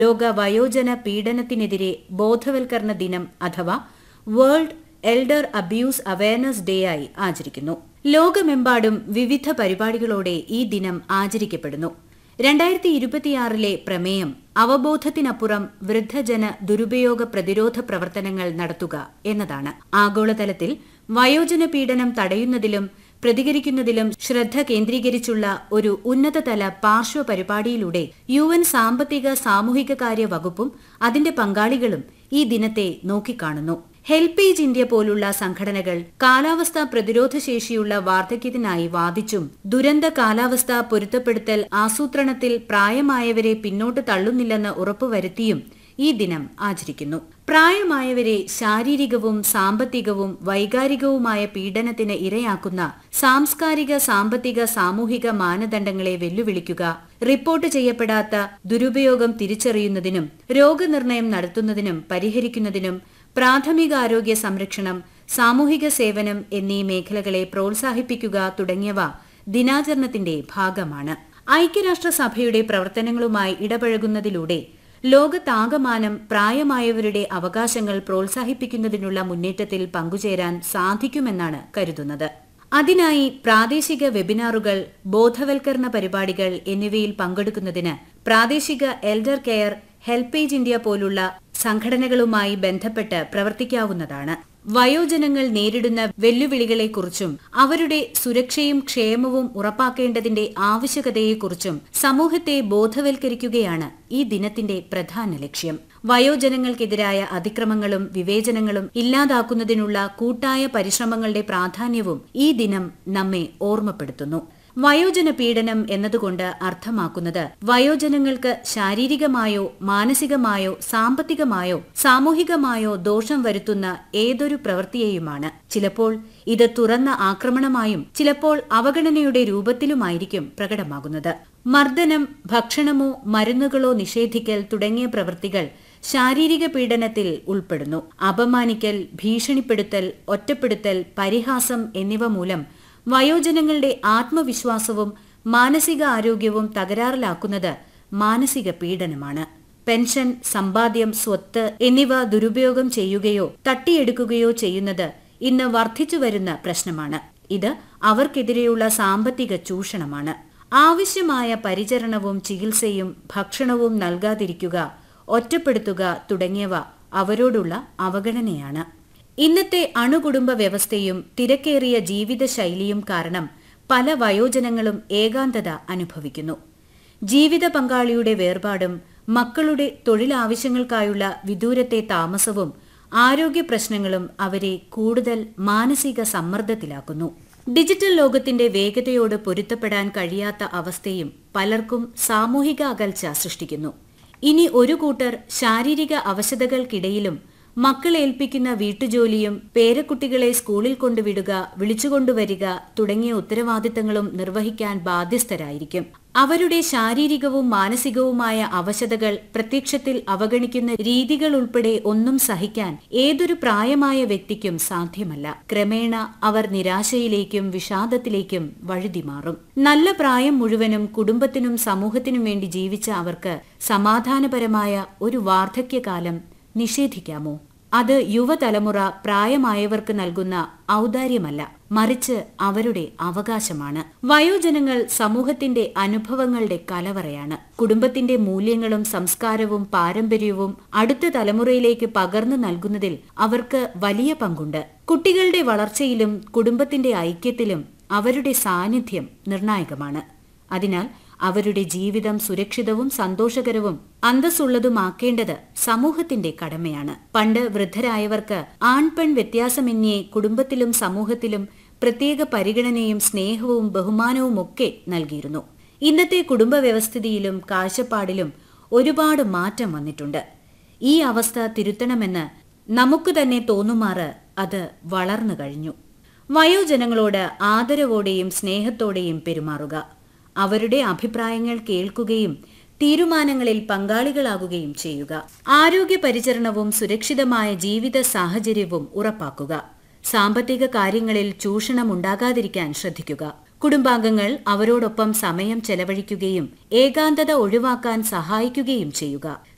ലോക വയോജന പീഡനത്തിനെതിരെ ബോധവൽക്കരണ ദിനം അഥവാ world elder abuse awareness day ആയി ആചരിക്കുന്നു ലോകമെമ്പാടും വിവിധ പരിപാടികളോടെ ഈ ദിനം ആചരിക്കപ്പെടുന്നു രണ്ടായിരത്തി ഇരുപത്തിയാറിലെ പ്രമേയം അവബോധത്തിനപ്പുറം വൃദ്ധജന ദുരുപയോഗ പ്രതിരോധ പ്രവർത്തനങ്ങൾ നടത്തുക എന്നതാണ് ആഗോളതലത്തിൽ വയോജന പീഡനം തടയുന്നതിലും പ്രതികരിക്കുന്നതിലും ശ്രദ്ധ കേന്ദ്രീകരിച്ചുള്ള ഒരു ഉന്നതതല പാർശ്വ പരിപാടിയിലൂടെ യു എൻ സാമ്പത്തിക സാമൂഹിക കാര്യ വകുപ്പും അതിന്റെ പങ്കാളികളും ഈ ദിനത്തെ നോക്കിക്കാണുന്നു ഹെൽപ്പേജ് ഇന്ത്യ പോലുള്ള സംഘടനകൾ കാലാവസ്ഥാ പ്രതിരോധ ശേഷിയുള്ള വാർദ്ധക്യത്തിനായി വാദിച്ചും ദുരന്ത കാലാവസ്ഥ പൊരുത്തപ്പെടുത്തൽ ആസൂത്രണത്തിൽ പ്രായമായവരെ പിന്നോട്ട് തള്ളുന്നില്ലെന്ന് ഉറപ്പുവരുത്തിയും ഈ ദിനം ആചരിക്കുന്നു പ്രായമായവരെ ശാരീരികവും സാമ്പത്തികവും വൈകാരികവുമായ പീഡനത്തിന് ഇരയാക്കുന്ന സാംസ്കാരിക സാമ്പത്തിക സാമൂഹിക മാനദണ്ഡങ്ങളെ വെല്ലുവിളിക്കുക റിപ്പോർട്ട് ചെയ്യപ്പെടാത്ത ദുരുപയോഗം തിരിച്ചറിയുന്നതിനും രോഗനിർണയം നടത്തുന്നതിനും പരിഹരിക്കുന്നതിനും പ്രാഥമികാരോഗ്യ സംരക്ഷണം സാമൂഹിക സേവനം എന്നീ മേഖലകളെ പ്രോത്സാഹിപ്പിക്കുക തുടങ്ങിയവ ദിനാചരണത്തിന്റെ ഭാഗമാണ് ഐക്യരാഷ്ട്രസഭയുടെ പ്രവർത്തനങ്ങളുമായി ഇടപഴകുന്നതിലൂടെ ലോകത്താകമാനം പ്രായമായവരുടെ അവകാശങ്ങൾ പ്രോത്സാഹിപ്പിക്കുന്നതിനുള്ള മുന്നേറ്റത്തിൽ പങ്കുചേരാൻ സാധിക്കുമെന്നാണ് കരുതുന്നത് അതിനായി പ്രാദേശിക വെബിനാറുകൾ ബോധവൽക്കരണ പരിപാടികൾ എന്നിവയിൽ പങ്കെടുക്കുന്നതിന് പ്രാദേശിക എൽഡർ കെയർ ഹെൽപ്പേജ് ഇന്ത്യ പോലുള്ള സംഘടനകളുമായി ബന്ധപ്പെട്ട് പ്രവർത്തിക്കാവുന്നതാണ് വയോജനങ്ങൾ നേരിടുന്ന വെല്ലുവിളികളെക്കുറിച്ചും അവരുടെ സുരക്ഷയും ക്ഷേമവും ഉറപ്പാക്കേണ്ടതിന്റെ ആവശ്യകതയെക്കുറിച്ചും സമൂഹത്തെ ബോധവൽക്കരിക്കുകയാണ് ഈ ദിനത്തിന്റെ പ്രധാന ലക്ഷ്യം വയോജനങ്ങൾക്കെതിരായ അതിക്രമങ്ങളും വിവേചനങ്ങളും ഇല്ലാതാക്കുന്നതിനുള്ള കൂട്ടായ പരിശ്രമങ്ങളുടെ പ്രാധാന്യവും ഈ ദിനം നമ്മെ ഓർമ്മപ്പെടുത്തുന്നു വയോജന പീഡനം എന്നതുകൊണ്ട് അർത്ഥമാക്കുന്നത് വയോജനങ്ങൾക്ക് ശാരീരികമായോ മാനസികമായോ സാമ്പത്തികമായോ സാമൂഹികമായോ ദോഷം വരുത്തുന്ന ഏതൊരു പ്രവൃത്തിയെയുമാണ് ചിലപ്പോൾ ഇത് തുറന്ന ആക്രമണമായും ചിലപ്പോൾ അവഗണനയുടെ രൂപത്തിലുമായിരിക്കും പ്രകടമാകുന്നത് മർദ്ദനം ഭക്ഷണമോ മരുന്നുകളോ നിഷേധിക്കൽ തുടങ്ങിയ പ്രവൃത്തികൾ ശാരീരിക പീഡനത്തിൽ ഉൾപ്പെടുന്നു അപമാനിക്കൽ ഭീഷണിപ്പെടുത്തൽ ഒറ്റപ്പെടുത്തൽ പരിഹാസം എന്നിവ മൂലം വയോജനങ്ങളുടെ ആത്മവിശ്വാസവും മാനസിക ആരോഗ്യവും തകരാറിലാക്കുന്നത് മാനസിക പീഡനമാണ് പെൻഷൻ സമ്പാദ്യം സ്വത്ത് എന്നിവ ദുരുപയോഗം ചെയ്യുകയോ തട്ടിയെടുക്കുകയോ ചെയ്യുന്നത് ഇന്ന് വർദ്ധിച്ചുവരുന്ന പ്രശ്നമാണ് ഇത് അവർക്കെതിരെയുള്ള സാമ്പത്തിക ചൂഷണമാണ് ആവശ്യമായ പരിചരണവും ചികിത്സയും ഭക്ഷണവും നൽകാതിരിക്കുക ഒറ്റപ്പെടുത്തുക തുടങ്ങിയവ അവരോടുള്ള അവഗണനയാണ് ഇന്നത്തെ അണുകുടുംബ വ്യവസ്ഥയും തിരക്കേറിയ ജീവിതശൈലിയും കാരണം പല വയോജനങ്ങളും ഏകാന്തത അനുഭവിക്കുന്നു ജീവിത പങ്കാളിയുടെ വേർപാടും മക്കളുടെ തൊഴിലാവശ്യങ്ങൾക്കായുള്ള വിദൂരത്തെ താമസവും ആരോഗ്യ പ്രശ്നങ്ങളും അവരെ കൂടുതൽ മാനസിക സമ്മർദ്ദത്തിലാക്കുന്നു ഡിജിറ്റൽ ലോകത്തിന്റെ വേഗതയോട് പൊരുത്തപ്പെടാൻ കഴിയാത്ത അവസ്ഥയും പലർക്കും സാമൂഹിക അകൽച്ച സൃഷ്ടിക്കുന്നു ഇനി ഒരു കൂട്ടർ ശാരീരിക അവശതകൾക്കിടയിലും മക്കളേൽപ്പിക്കുന്ന വീട്ടുജോലിയും പേരക്കുട്ടികളെ സ്കൂളിൽ കൊണ്ടുവിടുക വിളിച്ചുകൊണ്ടുവരിക തുടങ്ങിയ ഉത്തരവാദിത്തങ്ങളും നിർവഹിക്കാൻ ബാധ്യസ്ഥരായിരിക്കും അവരുടെ ശാരീരികവും മാനസികവുമായ അവശതകൾ പ്രത്യക്ഷത്തിൽ അവഗണിക്കുന്ന രീതികൾ ഉൾപ്പെടെ ഒന്നും സഹിക്കാൻ ഏതൊരു പ്രായമായ വ്യക്തിക്കും സാധ്യമല്ല ക്രമേണ അവർ നിരാശയിലേക്കും വിഷാദത്തിലേക്കും വഴുതിമാറും നല്ല പ്രായം മുഴുവനും കുടുംബത്തിനും സമൂഹത്തിനും വേണ്ടി ജീവിച്ച അവർക്ക് സമാധാനപരമായ ഒരു വാർദ്ധക്യകാലം നിഷേധിക്കാമോ അത് യുവതലമുറ പ്രായമായവർക്ക് നൽകുന്ന ഔദാര്യമല്ല മറിച്ച് അവരുടെ അവകാശമാണ് വയോജനങ്ങൾ സമൂഹത്തിന്റെ അനുഭവങ്ങളുടെ കലവറയാണ് കുടുംബത്തിന്റെ മൂല്യങ്ങളും സംസ്കാരവും പാരമ്പര്യവും അടുത്ത തലമുറയിലേക്ക് പകർന്നു നൽകുന്നതിൽ അവർക്ക് വലിയ പങ്കുണ്ട് കുട്ടികളുടെ വളർച്ചയിലും കുടുംബത്തിന്റെ ഐക്യത്തിലും അവരുടെ സാന്നിധ്യം നിർണായകമാണ് അതിനാൽ അവരുടെ ജീവിതം സുരക്ഷിതവും സന്തോഷകരവും അന്തസ്സുള്ളതുമാക്കേണ്ടത് സമൂഹത്തിന്റെ കടമയാണ് പണ്ട് വൃദ്ധരായവർക്ക് ആൺപെൺ വ്യത്യാസമന്യേ കുടുംബത്തിലും സമൂഹത്തിലും പ്രത്യേക പരിഗണനയും സ്നേഹവും ബഹുമാനവുമൊക്കെ നൽകിയിരുന്നു ഇന്നത്തെ കുടുംബ വ്യവസ്ഥിതിയിലും കാഴ്ചപ്പാടിലും ഒരുപാട് മാറ്റം വന്നിട്ടുണ്ട് ഈ അവസ്ഥ തിരുത്തണമെന്ന് നമുക്ക് തന്നെ തോന്നുമാറ് അത് വളർന്നു കഴിഞ്ഞു വയോജനങ്ങളോട് ആദരവോടെയും സ്നേഹത്തോടെയും പെരുമാറുക അവരുടെ അഭിപ്രായങ്ങൾ കേൾക്കുകയും തീരുമാനങ്ങളിൽ പങ്കാളികളാകുകയും ചെയ്യുക ആരോഗ്യ പരിചരണവും സുരക്ഷിതമായ ജീവിത സാഹചര്യവും ഉറപ്പാക്കുക സാമ്പത്തിക കാര്യങ്ങളിൽ ചൂഷണം ഉണ്ടാകാതിരിക്കാൻ ശ്രദ്ധിക്കുക കുടുംബാംഗങ്ങൾ അവരോടൊപ്പം സമയം ചെലവഴിക്കുകയും ഏകാന്തത ഒഴിവാക്കാൻ സഹായിക്കുകയും ചെയ്യുക